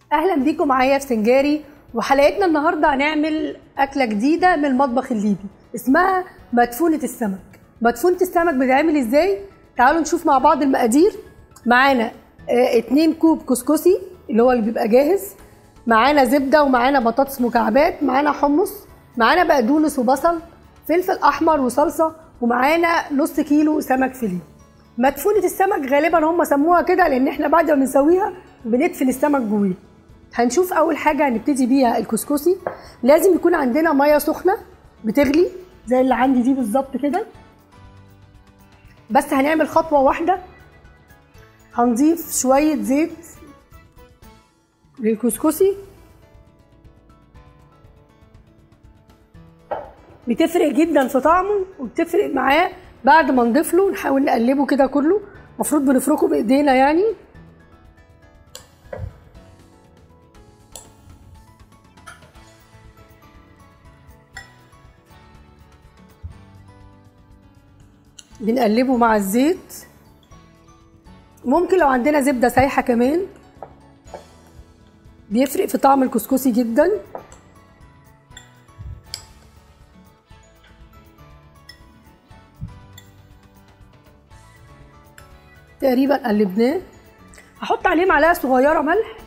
اهلا بيكم معايا في سنجاري وحلقتنا النهارده هنعمل اكله جديده من المطبخ الليبي اسمها مدفونه السمك مدفونه السمك بتتعمل ازاي تعالوا نشوف مع بعض المقادير معانا آه، اتنين كوب كسكسي اللي هو اللي بيبقى جاهز معانا زبده ومعانا بطاطس مكعبات معانا حمص معانا بقدونس وبصل فلفل احمر وصلصه ومعانا نص كيلو سمك فيليه مدفونه السمك غالبا هم سموها كده لان احنا بعد ما بنسويها بندفن السمك جواه هنشوف اول حاجه هنبتدي بيها الكسكسي لازم يكون عندنا ميه سخنه بتغلي زي اللي عندي دي بالظبط كده بس هنعمل خطوه واحده هنضيف شويه زيت للكسكسي بتفرق جدا في طعمه وبتفرق معاه بعد ما نضيف له نحاول نقلبه كده كله المفروض بنفركه بايدينا يعني بنقلبه مع الزيت ممكن لو عندنا زبدة سايحة كمان بيفرق في طعم الكسكسي جدا تقريبا قلبناه هحط عليه معلقة صغيرة ملح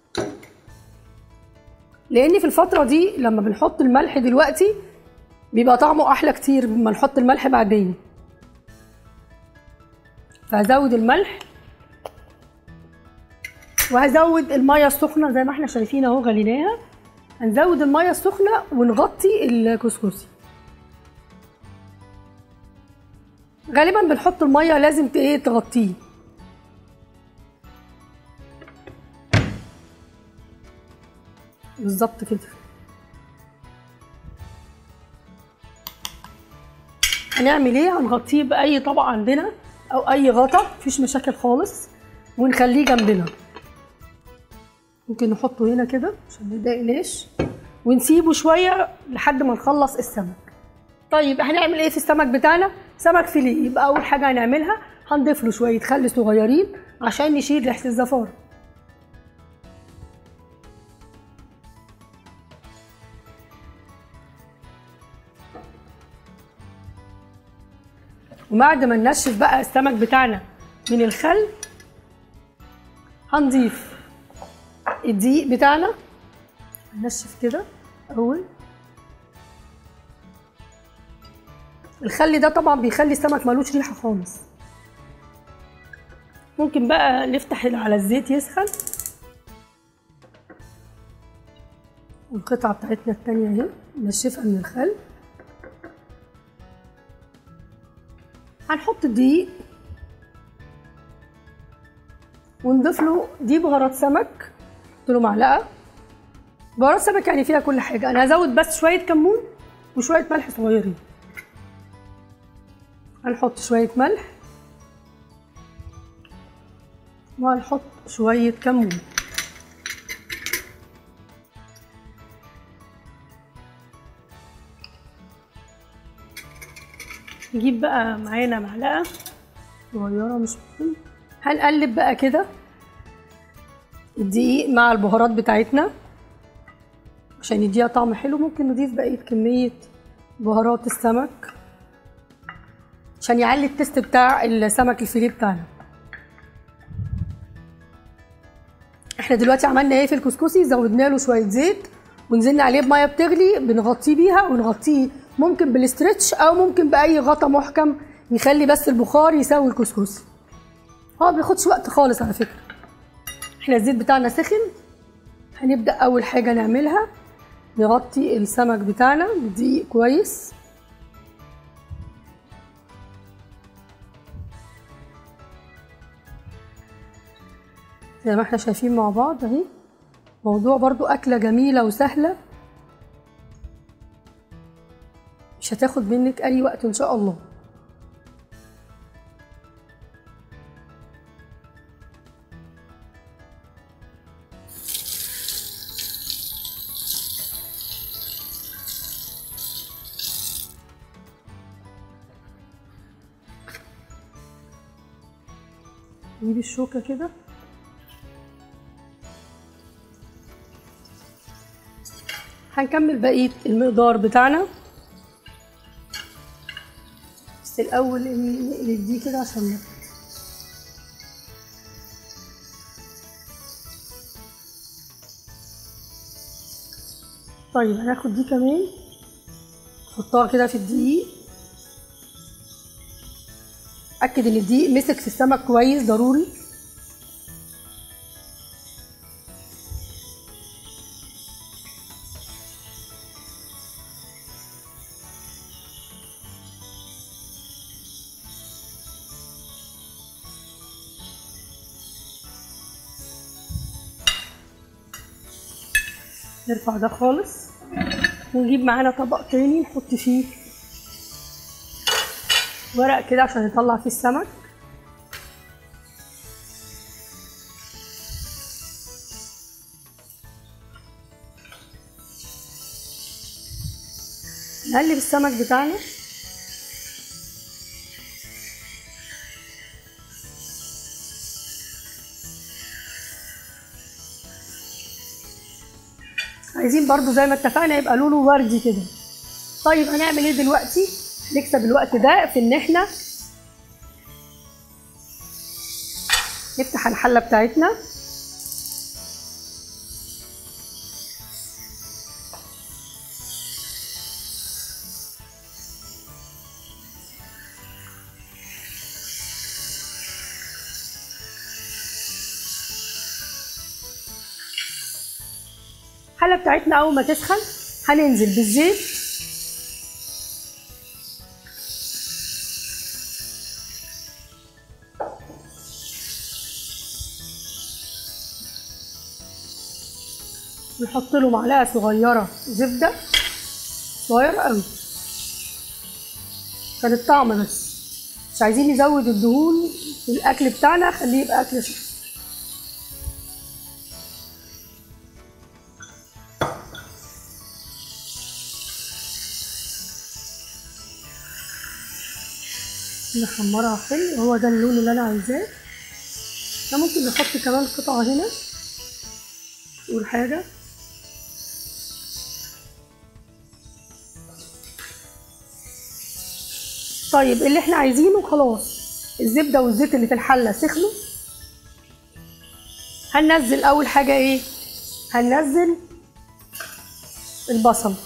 لان في الفترة دي لما بنحط الملح دلوقتي بيبقى طعمه احلى كتير لما نحط الملح بعدين فهزود الملح وهزود الميه السخنه زي ما احنا شايفين اهو غليناها هنزود الميه السخنه ونغطي الكسكسي غالبا بنحط الميه لازم ت- ايه تغطيه بالظبط كده هنعمل ايه هنغطيه باي طبق عندنا او اي غطا مفيش مشاكل خالص ونخليه جنبنا ممكن نحطه هنا كده عشان ما يضايقناش ونسيبه شويه لحد ما نخلص السمك طيب هنعمل ايه في السمك بتاعنا سمك فيليه يبقى اول حاجه هنعملها هنضيف له شويه خل صغيرين عشان نشيل ريحه الزفاره وبعد ما ننشف بقى السمك بتاعنا من الخل هنضيف الدقيق بتاعنا ننشف كده اول الخل ده طبعا بيخلي السمك ملوش ريحه خالص ممكن بقى نفتح على الزيت يسخن القطعه بتاعتنا التانية اهي ننشفها من الخل هنحط الدقيق ونضيف له دي بهارات سمك نحط له معلقه بهارات سمك يعني فيها كل حاجه انا هزود بس شويه كمون وشويه ملح صغيرين هنحط شويه ملح وهنحط شويه كمون نجيب بقى معانا معلقه صغيره مش مهم هنقلب بقى كده الدقيق مع البهارات بتاعتنا عشان يديها طعم حلو ممكن نضيف بقيه كميه بهارات السمك عشان يعلي التست بتاع السمك الفيليه بتاعنا احنا دلوقتي عملنا ايه في الكسكسي زودنا له شويه زيت ونزلنا عليه بميه بتغلي بنغطيه بيها ونغطيه ممكن بالاسترتش او ممكن باي غطا محكم يخلي بس البخار يسوي الكسكسي هو ما بياخدش وقت خالص على فكره احنا الزيت بتاعنا سخن هنبدا اول حاجه نعملها نغطي السمك بتاعنا بدقيق كويس زي ما احنا شايفين مع بعض اهي موضوع برضو اكله جميله وسهله مش هتاخد منك اي وقت ان شاء الله نجيب الشوكة كده هنكمل بقيه المقدار بتاعنا بس الاول نقلب دي كده عشان نطلع. طيب هناخد دي كمان نحطها كده في الدقيق اكد ان الدقيق مسك في السمك كويس ضروري نرفع ده خالص ونجيب معانا طبق تاني نحط فيه ورق كده عشان نطلع فيه السمك نقلب السمك بتاعنا عايزين برضو زي ما اتفقنا يبقى لونه وردي كده طيب هنعمل ايه دلوقتي نكسب الوقت ده في ان احنا نفتح الحله بتاعتنا الحله بتاعتنا اول ما تسخن هننزل بالزيت نحط له معلقه صغيره زبده صغيره قوي عشان الطعم بس مش عايزين نزود الدهون في الاكل بتاعنا خليه يبقى اكل صحي نحمرها حلو هو ده اللون اللي انا عايزاه احنا ممكن نحط كمان قطعة هنا نقول حاجة طيب اللي احنا عايزينه خلاص الزبدة والزيت اللي في الحلة سخنوا هننزل اول حاجة ايه هننزل البصل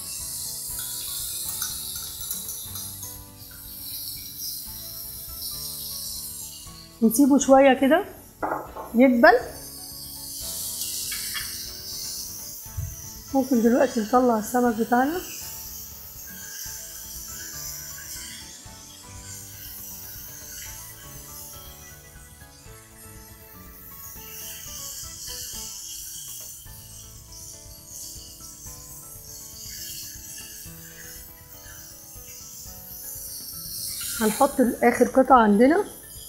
نسيبه شوية كده يدبل ممكن دلوقتي نطلع السمك بتاعنا هنحط اخر قطعة عندنا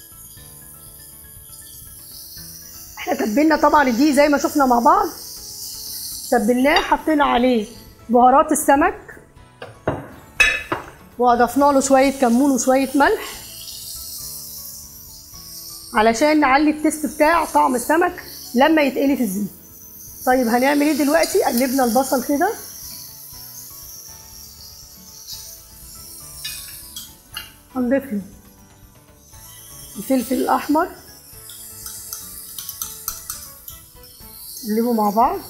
احنا تبلنا طبعا الدقيق زي ما شفنا مع بعض تبلناه حطينا عليه بهارات السمك واضفنا له شويه كمون وشويه ملح علشان نعلي التست بتاع طعم السمك لما يتقلي في الزيت طيب هنعمل ايه دلوقتي قلبنا البصل كده هنضيف له الفلفل الاحمر نقلبه مع بعض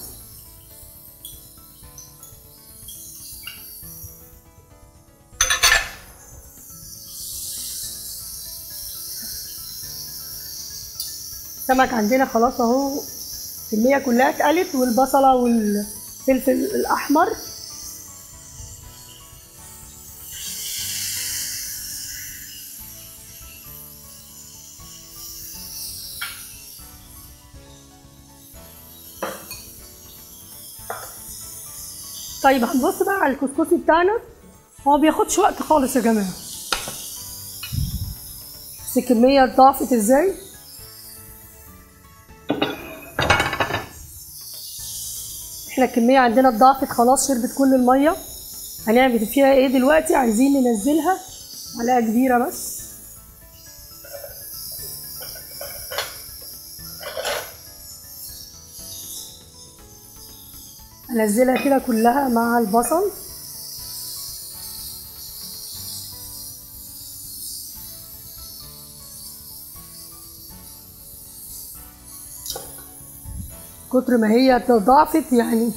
السمك عندنا خلاص اهو الكمية كلها اتقلت والبصلة والفلفل الأحمر طيب هنبص بقى على الكسكسي بتاعنا هو ما بياخدش وقت خالص يا جماعة بس الكمية ضعفت ازاي احنا الكمية عندنا اتضاعفت خلاص شربت كل المية هنعمل فيها ايه دلوقتي عايزين ننزلها معلقة كبيرة بس انزلها كده كلها مع البصل كتر ما هي تضاعفت يعني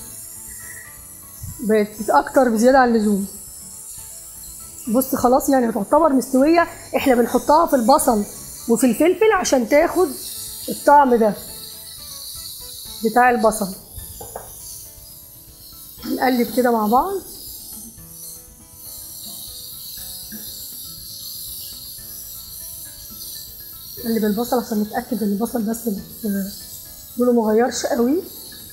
بقت اكتر بزياده عن اللزوم بص خلاص يعني تعتبر مستويه احنا بنحطها في البصل وفي الفلفل عشان تاخد الطعم ده بتاع البصل نقلب كده مع بعض نقلب البصل عشان نتاكد ان البصل بس مت- لونه مغيرش قوي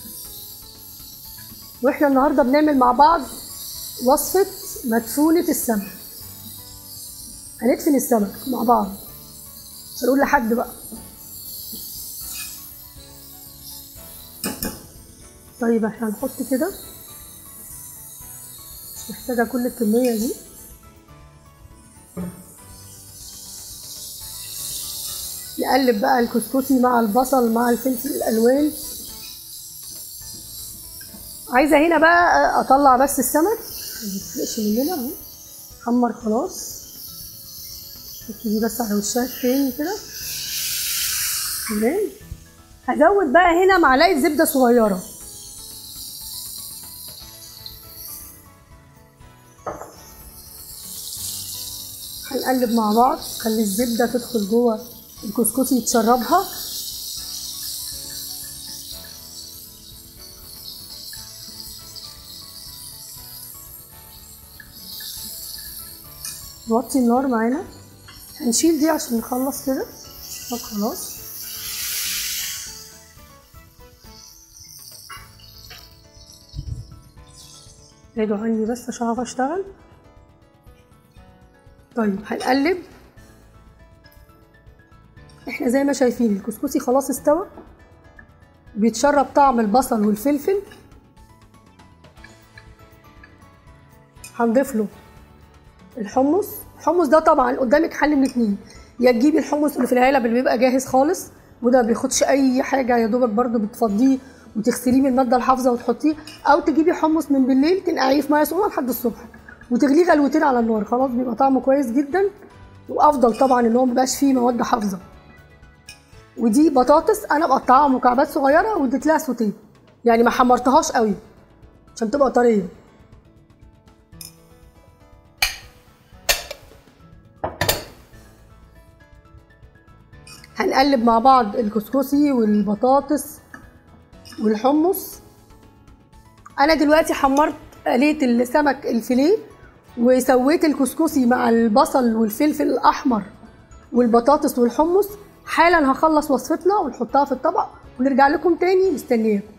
واحنا النهارده بنعمل مع بعض وصفه مدفونه السمك هندفن السمك مع بعض مش هنقول لحد بقى طيب احنا هنحط كده مش محتاجه كل الكميه دي نقلب بقى الكسكسي مع البصل مع الفلفل الالوان عايزه هنا بقى اطلع بس السمك ما يتفرقش مننا اهو حمر خلاص نبتدي بس على وشها تاني كده تمام هزود بقى هنا معلقه زبده صغيره هنقلب مع بعض خلي الزبده تدخل جوه الكسكسي يتشربها نوطي النار معانا هنشيل دي عشان نخلص كده طب خلاص بعيدوا عني بس عشان اعرف اشتغل طيب هنقلب احنا زي ما شايفين الكسكسي خلاص استوى بيتشرب طعم البصل والفلفل هنضيف له الحمص الحمص ده طبعا قدامك حل من اتنين يا تجيبي الحمص اللي في العلب اللي بيبقى جاهز خالص وده ما بياخدش اي حاجه يا دوبك برده بتفضيه وتغسليه من الماده الحافظه وتحطيه او تجيبي حمص من بالليل تنقعيه في ميه سخنه لحد الصبح وتغليه غلوتين على النار خلاص بيبقى طعمه كويس جدا وافضل طبعا ان هو مبيبقاش فيه مواد حافظه ودي بطاطس انا مقطعاها مكعبات صغيره واديت لها سوتيه يعني ما حمرتهاش قوي عشان تبقى طريه هنقلب مع بعض الكسكسي والبطاطس والحمص انا دلوقتي حمرت قليت السمك الفيليه وسويت الكسكسي مع البصل والفلفل الاحمر والبطاطس والحمص حالا هخلص وصفتنا ونحطها في الطبق ونرجع لكم تاني مستنياكم